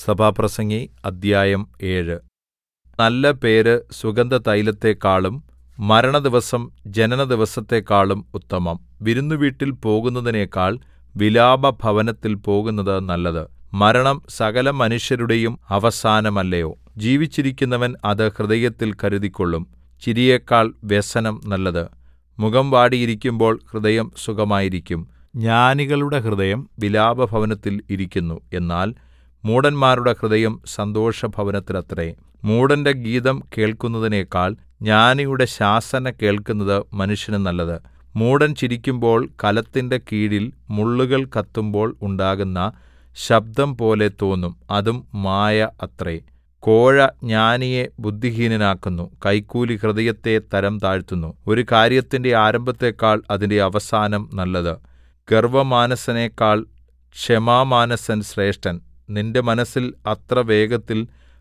സഭാപ്രസംഗി അദ്ധ്യായം ഏഴ് നല്ല പേര് സുഗന്ധതൈലത്തെക്കാളും മരണദിവസം ജനനദിവസത്തെക്കാളും ഉത്തമം വിരുന്നുവീട്ടിൽ പോകുന്നതിനേക്കാൾ വിലാപഭവനത്തിൽ പോകുന്നത് നല്ലത് മരണം സകലമനുഷ്യരുടെയും അവസാനമല്ലയോ ജീവിച്ചിരിക്കുന്നവൻ അത് ഹൃദയത്തിൽ കരുതിക്കൊള്ളും ചിരിയെക്കാൾ വ്യസനം നല്ലത് മുഖം വാടിയിരിക്കുമ്പോൾ ഹൃദയം സുഖമായിരിക്കും ജ്ഞാനികളുടെ ഹൃദയം വിലാപഭവനത്തിൽ ഇരിക്കുന്നു എന്നാൽ മൂഢന്മാരുടെ ഹൃദയം സന്തോഷഭവനത്തിലത്രേ മൂഢന്റെ ഗീതം കേൾക്കുന്നതിനേക്കാൾ ജ്ഞാനിയുടെ ശാസന കേൾക്കുന്നത് മനുഷ്യന് നല്ലത് മൂഢൻ ചിരിക്കുമ്പോൾ കലത്തിന്റെ കീഴിൽ മുള്ളുകൾ കത്തുമ്പോൾ ഉണ്ടാകുന്ന ശബ്ദം പോലെ തോന്നും അതും മായ അത്രേ കോഴ ജ്ഞാനിയെ ബുദ്ധിഹീനനാക്കുന്നു കൈക്കൂലി ഹൃദയത്തെ തരം താഴ്ത്തുന്നു ഒരു കാര്യത്തിന്റെ ആരംഭത്തേക്കാൾ അതിന്റെ അവസാനം നല്ലത് ഗർവ്വമാനസനെക്കാൾ ക്ഷമാമാനസൻ ശ്രേഷ്ഠൻ നിന്റെ മനസ്സിൽ അത്ര വേഗത്തിൽ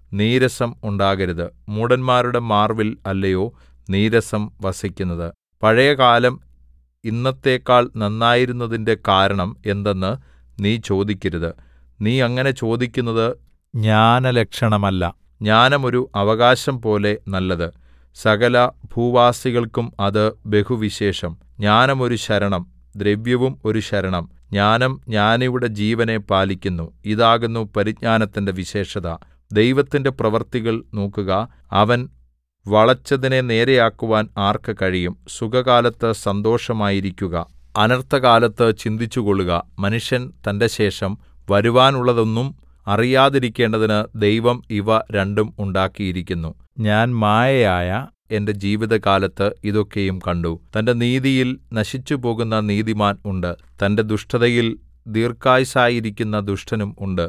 നീരസം ഉണ്ടാകരുത് മൂഢന്മാരുടെ മാർവിൽ അല്ലയോ നീരസം വസിക്കുന്നത് പഴയകാലം ഇന്നത്തേക്കാൾ നന്നായിരുന്നതിന്റെ കാരണം എന്തെന്ന് നീ ചോദിക്കരുത് നീ അങ്ങനെ ചോദിക്കുന്നത് ജ്ഞാനലക്ഷണമല്ല ജ്ഞാനം ഒരു അവകാശം പോലെ നല്ലത് സകല ഭൂവാസികൾക്കും അത് ബഹുവിശേഷം ജ്ഞാനം ഒരു ശരണം ദ്രവ്യവും ഒരു ശരണം ജ്ഞാനം ജ്ഞാനിയുടെ ജീവനെ പാലിക്കുന്നു ഇതാകുന്നു പരിജ്ഞാനത്തിന്റെ വിശേഷത ദൈവത്തിന്റെ പ്രവൃത്തികൾ നോക്കുക അവൻ വളച്ചതിനെ നേരെയാക്കുവാൻ ആർക്ക് കഴിയും സുഖകാലത്ത് സന്തോഷമായിരിക്കുക അനർത്ഥകാലത്ത് ചിന്തിച്ചുകൊള്ളുക മനുഷ്യൻ തന്റെ ശേഷം വരുവാനുള്ളതൊന്നും അറിയാതിരിക്കേണ്ടതിന് ദൈവം ഇവ രണ്ടും ഉണ്ടാക്കിയിരിക്കുന്നു ഞാൻ മായയായ എന്റെ ജീവിതകാലത്ത് ഇതൊക്കെയും കണ്ടു തന്റെ നീതിയിൽ നശിച്ചുപോകുന്ന നീതിമാൻ ഉണ്ട് തന്റെ ദുഷ്ടതയിൽ ദീർഘായുസ്സായിരിക്കുന്ന ദുഷ്ടനും ഉണ്ട്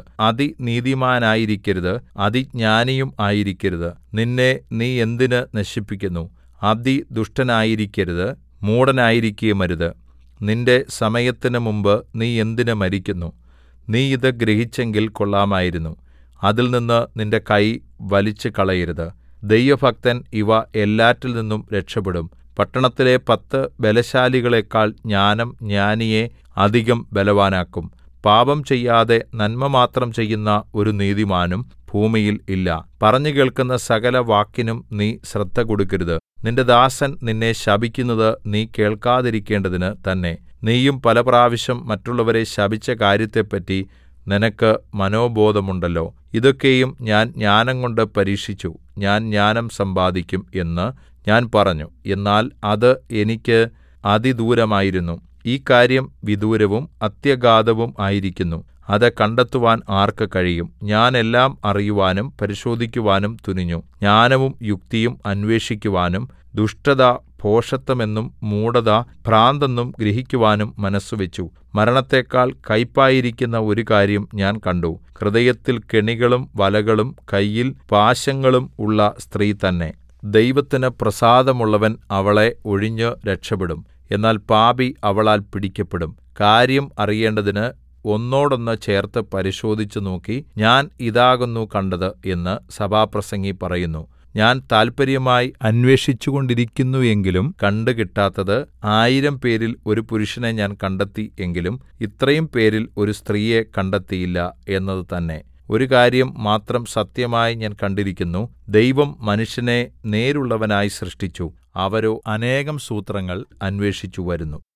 അതിനീതിമാനായിരിക്കരുത് അതിജ്ഞാനിയും ആയിരിക്കരുത് നിന്നെ നീ എന്തിന് നശിപ്പിക്കുന്നു അതിദുഷ്ടനായിരിക്കരുത് മൂഢനായിരിക്കുകയുമരുത് നിന്റെ സമയത്തിന് മുമ്പ് നീ എന്തിന് മരിക്കുന്നു നീ ഇത് ഗ്രഹിച്ചെങ്കിൽ കൊള്ളാമായിരുന്നു അതിൽ നിന്ന് നിന്റെ കൈ വലിച്ചുകളയരുത് ദൈവഭക്തൻ ഇവ എല്ലാറ്റിൽ നിന്നും രക്ഷപ്പെടും പട്ടണത്തിലെ പത്ത് ബലശാലികളെക്കാൾ ജ്ഞാനം ജ്ഞാനിയെ അധികം ബലവാനാക്കും പാപം ചെയ്യാതെ നന്മ മാത്രം ചെയ്യുന്ന ഒരു നീതിമാനും ഭൂമിയിൽ ഇല്ല പറഞ്ഞു കേൾക്കുന്ന സകല വാക്കിനും നീ ശ്രദ്ധ കൊടുക്കരുത് നിന്റെ ദാസൻ നിന്നെ ശപിക്കുന്നത് നീ കേൾക്കാതിരിക്കേണ്ടതിന് തന്നെ നീയും പല പ്രാവശ്യം മറ്റുള്ളവരെ ശപിച്ച കാര്യത്തെപ്പറ്റി നിനക്ക് മനോബോധമുണ്ടല്ലോ ഇതൊക്കെയും ഞാൻ ജ്ഞാനംകൊണ്ട് പരീക്ഷിച്ചു ഞാൻ ജ്ഞാനം സമ്പാദിക്കും എന്ന് ഞാൻ പറഞ്ഞു എന്നാൽ അത് എനിക്ക് അതിദൂരമായിരുന്നു ഈ കാര്യം വിദൂരവും അത്യഗാധവും ആയിരിക്കുന്നു അത് കണ്ടെത്തുവാൻ ആർക്ക് കഴിയും ഞാൻ എല്ലാം അറിയുവാനും പരിശോധിക്കുവാനും തുനിഞ്ഞു ജ്ഞാനവും യുക്തിയും അന്വേഷിക്കുവാനും ദുഷ്ടത ഭോഷത്വമെന്നും മൂഢത ഭ്രാന്തെന്നും ഗ്രഹിക്കുവാനും മനസ്സുവെച്ചു മരണത്തെക്കാൾ കയ്പായിരിക്കുന്ന ഒരു കാര്യം ഞാൻ കണ്ടു ഹൃദയത്തിൽ കെണികളും വലകളും കയ്യിൽ പാശങ്ങളും ഉള്ള സ്ത്രീ തന്നെ ദൈവത്തിന് പ്രസാദമുള്ളവൻ അവളെ ഒഴിഞ്ഞ് രക്ഷപ്പെടും എന്നാൽ പാപി അവളാൽ പിടിക്കപ്പെടും കാര്യം അറിയേണ്ടതിന് ഒന്നോടൊന്ന് ചേർത്ത് പരിശോധിച്ചു നോക്കി ഞാൻ ഇതാകുന്നു കണ്ടത് എന്ന് സഭാപ്രസംഗി പറയുന്നു ഞാൻ താല്പര്യമായി അന്വേഷിച്ചുകൊണ്ടിരിക്കുന്നു എങ്കിലും കണ്ടുകിട്ടാത്തത് ആയിരം പേരിൽ ഒരു പുരുഷനെ ഞാൻ കണ്ടെത്തി എങ്കിലും ഇത്രയും പേരിൽ ഒരു സ്ത്രീയെ കണ്ടെത്തിയില്ല എന്നത് തന്നെ ഒരു കാര്യം മാത്രം സത്യമായി ഞാൻ കണ്ടിരിക്കുന്നു ദൈവം മനുഷ്യനെ നേരുള്ളവനായി സൃഷ്ടിച്ചു അവരോ അനേകം സൂത്രങ്ങൾ അന്വേഷിച്ചു വരുന്നു